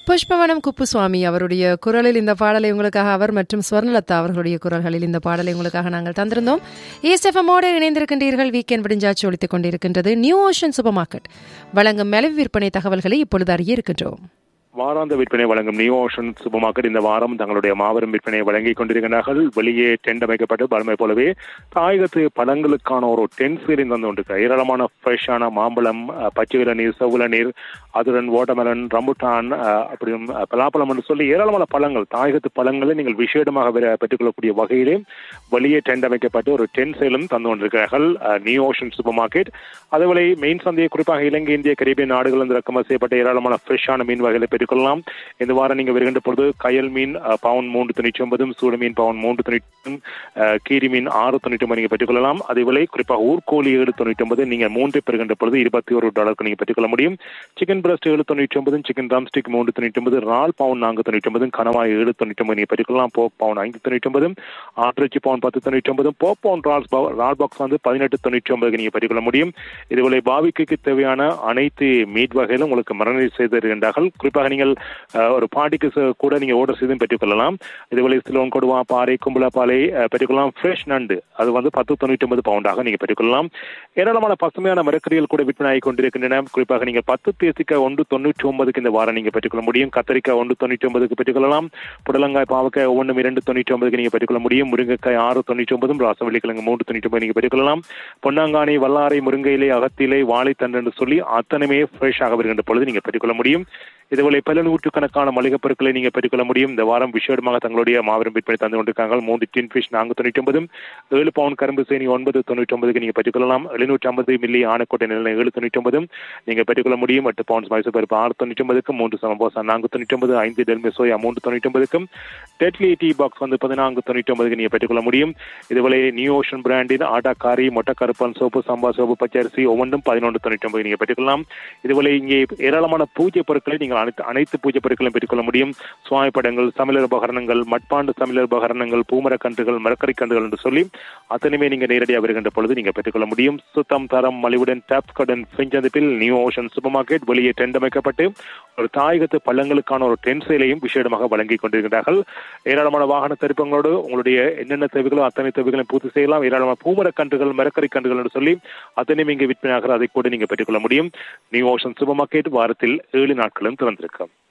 புஷ்பவனம் குப்புசுவாமி அவருடைய குரலில் இந்த பாடலை உங்களுக்காக அவர் மற்றும் ஸ்வர்ணலதா அவர்களுடைய குரல்களில் இந்த பாடலை உங்களுக்காக நாங்கள் தந்திருந்தோம் ஈஸ்எஃப்எம்மோடு இணைந்திருக்கின்றீர்கள் வீக்கெண்ட் விடிஞ்சாச்சு ஒழித்துக் கொண்டிருக்கின்றது நியூ ஓஷன் சூப்பர் மார்க்கெட் வழங்கும் மெலவு விற்பனை தகவல்களை இப்பொழுது அறிய இருக்கின்றோம் வாராந்த விற்பனை வழங்கும் நியூ ஓஷன் சூப்பர் மார்க்கெட் இந்த வாரம் தங்களுடைய மாபெரும் விற்பனையை வழங்கி கொண்டிருக்கிறார்கள் வெளியே டென்ட் அமைக்கப்பட்டு பழமை போலவே தாயகத்து பழங்களுக்கான ஒரு டென்ட் சீரிங் தந்து கொண்டிருக்க ஏராளமான ஃப்ரெஷ்ஷான மாம்பழம் அஹ், பச்சை இளநீர் செவ்வள நீர் அதுடன் வாட்டர்மெலன் ரம்புட்டான் அஹ், அப்படியும் அஹ், பலாப்பழம் என்று சொல்லி ஏராளமான பழங்கள் தாயகத்து பழங்களை நீங்கள் விசேடமாக பெற- பெற்றுக்கொள்ளக்கூடிய வகையிலே வெளியே டென்ட் அமைக்கப்பட்டு ஒரு டென்ட் சேலும் தந்து கொண்டிருக்கிறார்கள் அஹ், நியூ ஓஷன் சூப்பர் மார்க்கெட் அதேவேளை மெயின் சந்தையை குறிப்பாக இலங்கை இந்திய கரீபியன் நாடுகள் இருந்து இறக்குமதி செய்யப்பட்ட ஏராளமான ஃப்ரெஷ்ஷான மீன் வகைகளை பெற்றுக்கொள்ளலாம் இந்த வாரம் நீங்க வருகின்ற பொழுது கயல் மீன் அஹ், பவுன் மூன்று தொண்ணூற்றி ஒன்பதும் சூடு மீன் பவுன் மூன்று தொண்ணூற்றி கீரி மீன் ஆறு தொண்ணூற்றி ஒன்பது நீங்க பெற்றுக்கொள்ளலாம் அதேவேளை குறிப்பாக ஊர்கோழி ஏழு தொண்ணூற்றி ஒன்பது நீங்க மூன்று பெறுகின்ற பொழுது இருபத்தி ஒரு டாலருக்கு நீங்க பெற்றுக்கொள்ள முடியும் சிக்கன் பிரஸ்ட் ஏழு தொண்ணூற்றி ஒன்பதும் சிக்கன் ட்ரம்ஸ்டிக் மூன்று தொண்ணூற்றி ஒன்பது ரால் பவுன் நான்கு தொண்ணூற்றி ஒன்பதும் கனவாய் ஏழு தொண்ணூற்றி ஒன்பது நீங்க பெற்றுக்கொள்ளலாம் போக் பவுன் ஐந்து தொண்ணூற்றி ஒன்பதும் ஆட்டிறைச்சி பவுன் பத்து தொண்ணூற்றி ஒன்பதும் போக் பவுன் ரால் ரால் பாக்ஸ் வந்து பதினெட்டு தொண்ணூற்றி ஒன்பதுக்கு நீங்க பெற்றுக்கொள்ள முடியும் இதுபோல பாபிக்கு தேவையான அனைத்து மீட் வகையிலும் உங்களுக்கு மரணி செய்து தருகின்றார்கள் குறிப்பாக நீங்கள் அஹ், ஒரு பாட்டிக்கு ச- கூட நீங்க ஆர்டர் செய்தும் பெற்றுக்கொள்ளலாம் இதுபோல சிலோன் கொடுவா பாறை கும்பலா பாலை அஹ், பெற்றுக்கொள்ளலாம் ஃப்ரெஷ் நண்டு அது வந்து பத்து தொண்ணூற்றி ஒன்பது பவுண்டாக நீங்க பெற்றுக்கொள்ளலாம் ஏராளமான பசுமையான மரக்கறிகள் கூட விற்பனை ஆகி கொண்டிருக்கின்றன குறிப்பாக நீங்க பத்து தேசிக்காய் ஒன்று தொண்ணூற்றி ஒன்பதுக்கு இந்த வாரம் நீங்க பெற்றுக்கொள்ள முடியும் கத்தரிக்காய் ஒன்று தொண்ணூற்றி ஒன்பதுக்கு பெற்றுக்கொள்ளலாம் புடலங்காய் பாவக்காய் ஒவ்வொன்றும் இரண்டு தொண்ணூற்றி ஒன்பதுக்கு நீங்க பெற்றுக்கொள்ள முடியும் முருங்கைக்காய் ஆறு தொண்ணூற்றி ஒன்பதும் ராசவள்ளிக்கிழங்கு மூன்று தொண்ணூற்றி ஒன்பது நீங்க பெற்றுக்கொள்ளலாம் பொன்னாங்கானி வல்லாரை முருங்கையிலே அகத்திலே வாழைத்தண்டு என்று சொல்லி அத்தனையுமே ஃப்ரெஷ்ஷாக வருகின்ற பொழுது நீங்க பெற்றுக்கொள்ள முடியும் இதுபோல பல நூற்றுக்கணக்கான மளிகை பொருட்களை நீங்க பெற்றுக்கொள்ள முடியும் இந்த வாரம் விசேடமாக தங்களுடைய மாபெரும் விற்பனை தந்து கொண்டிருக்காங்க மூன்று டின் ஃபிஷ் நான்கு தொண்ணூற்றி ஒன்பதும் ஏழு பவுன் கரும்பு சேனி ஒன்பது தொண்ணூற்றி ஒன்பதுக்கு நீங்க பெற்றுக்கொள்ளலாம் எழுநூற்றி ஐம்பது மில்லி ஆனக்கோட்டை நிலை ஏழு தொண்ணூற்றி ஒன்பதும் நீங்க பெற்றுக்கொள்ள முடியும் எட்டு பவுன்ஸ் மைசூர் பருப்பு ஆறு தொண்ணூற்றி ஒன்பதுக்கும் மூன்று சமபோசா நான்கு தொண்ணூற்றி ஒன்பது ஐந்து டெல்மே சோயா மூன்று தொண்ணூற்றி ஒன்பதுக்கும் டெட்லி டீ பாக்ஸ் வந்து பதினான்கு தொண்ணூற்றி ஒன்பதுக்கு நீங்க பெற்றுக்கொள்ள முடியும் இதுபோல நியூ ஓஷன் பிராண்டின் ஆட்டா காரி மொட்டை கருப்பன் சோப்பு சம்பா சோப்பு பச்சரிசி ஒவ்வொன்றும் பதினொன்று தொண்ணூற்றி ஒன்பது நீங்க பெற்றுக்கொள்ளலாம் இதுபோல இங்கே ஏராளமான பூஜை பொருட்களை நீங்கள் அனைத்து அனைத்து பூஜை பொருட்களையும் பெற்றுக்கொள்ள முடியும் சுவாமி படங்கள் சமையலர் உபகரணங்கள் மட்பாண்டு சமையலர் உபகரணங்கள் பூமரக் கன்றுகள் மரக்கறி கன்றுகள் என்று சொல்லி அத்தனையுமே நீங்க நேரடியாக வருகின்ற பொழுது நீங்க பெற்றுக்கொள்ள முடியும் சுத்தம் தரம் மலிவுடன் டாப் கடன் செஞ்சந்திப்பில் நியூ ஓஷன் சூப்பர் மார்க்கெட் வெளியே டெண்ட் அமைக்கப்பட்டு ஒரு தாயகத்து பள்ளங்களுக்கான ஒரு டென்ட் சேலையும் விசேடமாக வழங்கி கொண்டிருக்கிறார்கள் ஏராளமான வாகன திருப்பங்களோடு உங்களுடைய என்னென்ன தேவைகளோ அத்தனை தேவைகளையும் பூர்த்தி செய்யலாம் ஏராளமான பூமரக் கன்றுகள் மரக்கறி கன்றுகள் என்று சொல்லி அத்தனையும் இங்கே விற்பனையாகிற அதை கூட நீங்க பெற்றுக்கொள்ள முடியும் நியூ ஓஷன் சூப்பர் மார்க்கெட் வாரத்தில் ஏழு நாட்களும் திறந்திருக்கும்